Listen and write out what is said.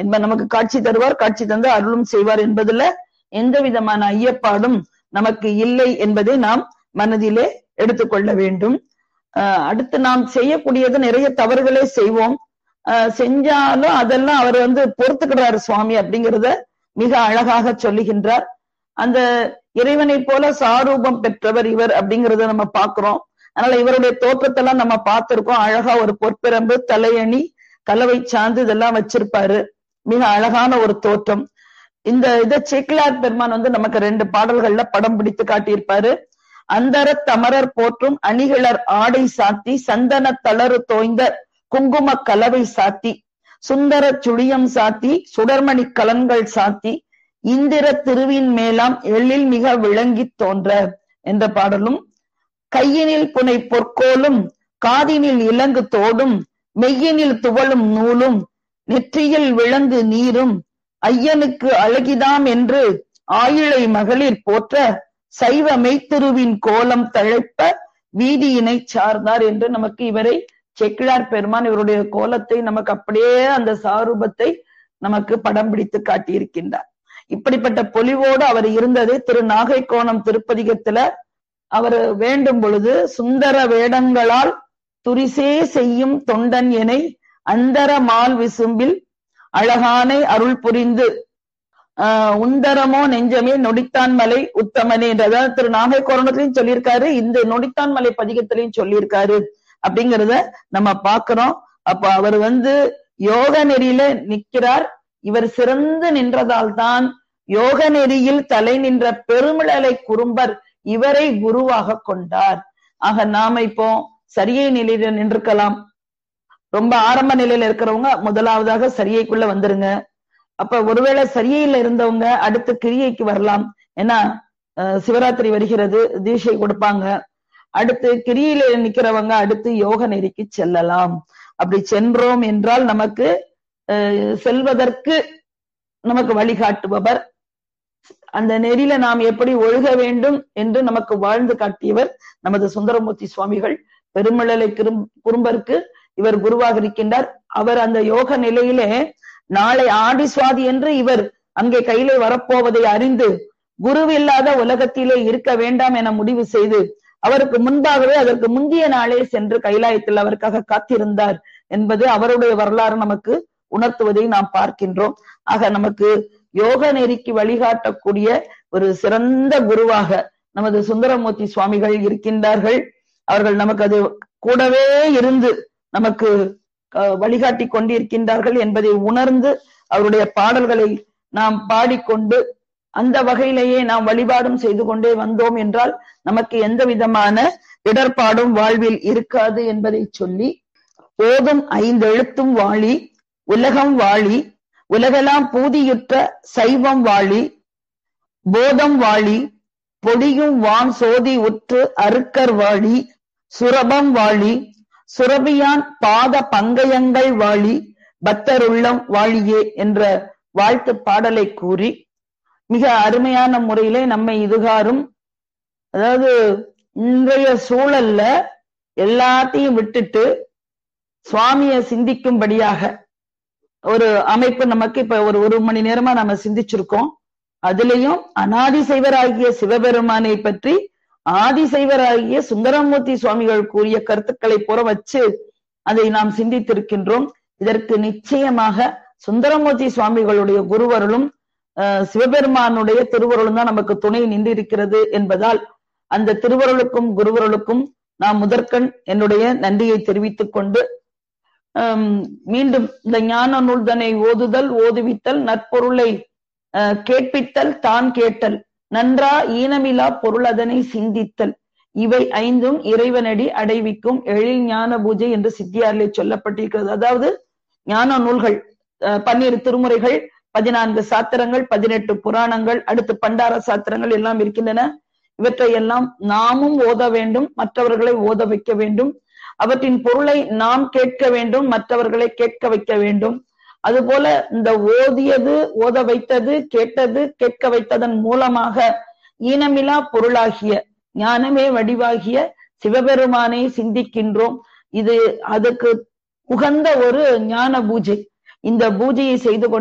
என்ப நமக்கு காட்சி தருவார் காட்சி தந்து அருளும் செய்வார் என்பதுல எந்த விதமான ஐயப்பாடும் நமக்கு இல்லை என்பதை நாம் மனதிலே எடுத்துக்கொள்ள வேண்டும் அஹ் அடுத்து நாம் செய்யக்கூடியது நிறைய தவறுகளே செய்வோம் அஹ் செஞ்சாலும் அதெல்லாம் அவர் வந்து பொறுத்துக்கிறாரு சுவாமி அப்படிங்கிறத மிக அழகாக சொல்லுகின்றார் அந்த இறைவனை போல சாரூபம் பெற்றவர் இவர் அப்படிங்கறத நம்ம பாக்குறோம் அதனால இவருடைய தோற்றத்தெல்லாம் நம்ம பார்த்திருக்கோம் அழகா ஒரு பொற்பிரம்பு தலையணி கலவை சாந்து இதெல்லாம் வச்சிருப்பாரு மிக அழகான ஒரு தோற்றம் இந்த இத சேக்கிலார் பெருமான் வந்து நமக்கு ரெண்டு பாடல்கள்ல படம் பிடித்து காட்டியிருப்பாரு அந்தர தமரர் போற்றும் அணிகிளர் ஆடை சாத்தி சந்தன தளறு தோய்ந்த குங்கும கலவை சாத்தி சுந்தர சுழியம் சாத்தி சுடர்மணி கலன்கள் சாத்தி இந்திர திருவின் மேலாம் எழில் மிக விளங்கி தோன்ற என்ற பாடலும் கையினில் புனை பொற்கோலும் காதினில் இலங்கு தோடும் மெய்யினில் துவளும் நூலும் நெற்றியில் விளங்கு நீரும் ஐயனுக்கு அழகிதாம் என்று ஆயிழை மகளிர் போற்ற சைவ மெய்த்திருவின் கோலம் தழைப்ப வீதியினை சார்ந்தார் என்று நமக்கு இவரை செக்கிழார் பெருமான் இவருடைய கோலத்தை நமக்கு அப்படியே அந்த சாரூபத்தை நமக்கு படம் பிடித்து காட்டியிருக்கின்றார் இப்படிப்பட்ட பொலிவோடு அவர் இருந்தது திரு நாகைக்கோணம் திருப்பதிகத்துல அவர் வேண்டும் பொழுது சுந்தர வேடங்களால் துரிசே செய்யும் தொண்டன் எனை அந்தர மால் விசும்பில் அழகானை அருள் புரிந்து ஆஹ் உந்தரமோ நெஞ்சமே நொடித்தான் மலை உத்தமனே என்றதான் திரு நாகைக்கோரணத்திலையும் சொல்லியிருக்காரு இந்த நொடித்தான் மலை பதிகத்திலையும் சொல்லியிருக்காரு அப்படிங்கிறத நம்ம பாக்குறோம் அப்ப அவர் வந்து யோக நெறியில நிக்கிறார் இவர் சிறந்து நின்றதால் தான் யோக நெறியில் தலை நின்ற பெருமிழலை குறும்பர் இவரை குருவாக கொண்டார் ஆக நாம இப்போ சரியை நிலையில நின்றுக்கலாம் ரொம்ப ஆரம்ப நிலையில இருக்கிறவங்க முதலாவதாக சரியைக்குள்ள வந்துருங்க அப்ப ஒருவேளை சரியையில இருந்தவங்க அடுத்து கிரியைக்கு வரலாம் ஏன்னா சிவராத்திரி வருகிறது தீட்சை கொடுப்பாங்க அடுத்து கிரியில நிக்கிறவங்க அடுத்து யோக நெறிக்கு செல்லலாம் அப்படி சென்றோம் என்றால் நமக்கு செல்வதற்கு நமக்கு வழிகாட்டுபவர் அந்த நெறியில நாம் எப்படி ஒழுக வேண்டும் என்று நமக்கு வாழ்ந்து காட்டியவர் நமது சுந்தரமூர்த்தி சுவாமிகள் பெருமிழலை குறும்பருக்கு இவர் குருவாக இருக்கின்றார் அவர் அந்த யோக நிலையிலே நாளை ஆடி சுவாதி என்று இவர் அங்கே கையிலே வரப்போவதை அறிந்து குருவில்லாத உலகத்திலே இருக்க வேண்டாம் என முடிவு செய்து அவருக்கு முன்பாகவே அதற்கு முந்தைய நாளே சென்று கைலாயத்தில் அவருக்காக காத்திருந்தார் என்பது அவருடைய வரலாறு நமக்கு உணர்த்துவதை நாம் பார்க்கின்றோம் ஆக நமக்கு யோக நெறிக்கு வழிகாட்டக்கூடிய ஒரு சிறந்த குருவாக நமது சுந்தரமூர்த்தி சுவாமிகள் இருக்கின்றார்கள் அவர்கள் நமக்கு அது கூடவே இருந்து நமக்கு வழிகாட்டி கொண்டிருக்கின்றார்கள் என்பதை உணர்ந்து அவருடைய பாடல்களை நாம் பாடிக்கொண்டு அந்த வகையிலேயே நாம் வழிபாடும் செய்து கொண்டே வந்தோம் என்றால் நமக்கு எந்த விதமான இடர்பாடும் வாழ்வில் இருக்காது என்பதை சொல்லி போதும் ஐந்தெழுத்தும் வாழி உலகம் வாழி உலகெல்லாம் பூதியுற்ற சைவம் வாழி போதம் வாழி பொடியும் வான் சோதி உற்று அருக்கர் வாழி சுரபம் வாழி சுரபியான் பாத பங்கயங்கள் வாழி பக்தருள்ளம் வாழியே என்ற வாழ்த்து பாடலை கூறி மிக அருமையான முறையிலே நம்மை இதுகாரும் அதாவது இன்றைய சூழல்ல எல்லாத்தையும் விட்டுட்டு சுவாமிய சிந்திக்கும்படியாக ஒரு அமைப்பு நமக்கு இப்ப ஒரு ஒரு மணி நேரமா நம்ம சிந்திச்சிருக்கோம் அதுலயும் அனாதிசைவராகிய சிவபெருமானை பற்றி ஆதிசைவராகிய சுந்தரமூர்த்தி சுவாமிகள் கூறிய கருத்துக்களை புற வச்சு அதை நாம் சிந்தித்திருக்கின்றோம் இதற்கு நிச்சயமாக சுந்தரமூர்த்தி சுவாமிகளுடைய குருவருளும் சிவபெருமானுடைய திருவருளும் தான் நமக்கு துணை நின்று இருக்கிறது என்பதால் அந்த திருவருளுக்கும் குருவருளுக்கும் நான் முதற்கண் என்னுடைய நன்றியை தெரிவித்துக் கொண்டு மீண்டும் இந்த ஞான நூல்தனை ஓதுதல் ஓதுவித்தல் நற்பொருளை கேட்பித்தல் தான் கேட்டல் நன்றா ஈனமிலா பொருள் அதனை சிந்தித்தல் இவை ஐந்தும் இறைவனடி அடைவிக்கும் எழில் ஞான பூஜை என்று சித்தியாரிலே சொல்லப்பட்டிருக்கிறது அதாவது ஞான நூல்கள் பன்னிரு திருமுறைகள் பதினான்கு சாத்திரங்கள் பதினெட்டு புராணங்கள் அடுத்து பண்டார சாத்திரங்கள் எல்லாம் இருக்கின்றன இவற்றை எல்லாம் நாமும் ஓத வேண்டும் மற்றவர்களை ஓத வைக்க வேண்டும் அவற்றின் பொருளை நாம் கேட்க வேண்டும் மற்றவர்களை கேட்க வைக்க வேண்டும் அதுபோல இந்த ஓதியது ஓத வைத்தது கேட்டது கேட்க வைத்ததன் மூலமாக ஈனமிலா பொருளாகிய ஞானமே வடிவாகிய சிவபெருமானை சிந்திக்கின்றோம் இது அதுக்கு உகந்த ஒரு ஞான பூஜை இந்த பூஜையை செய்து கொண்டு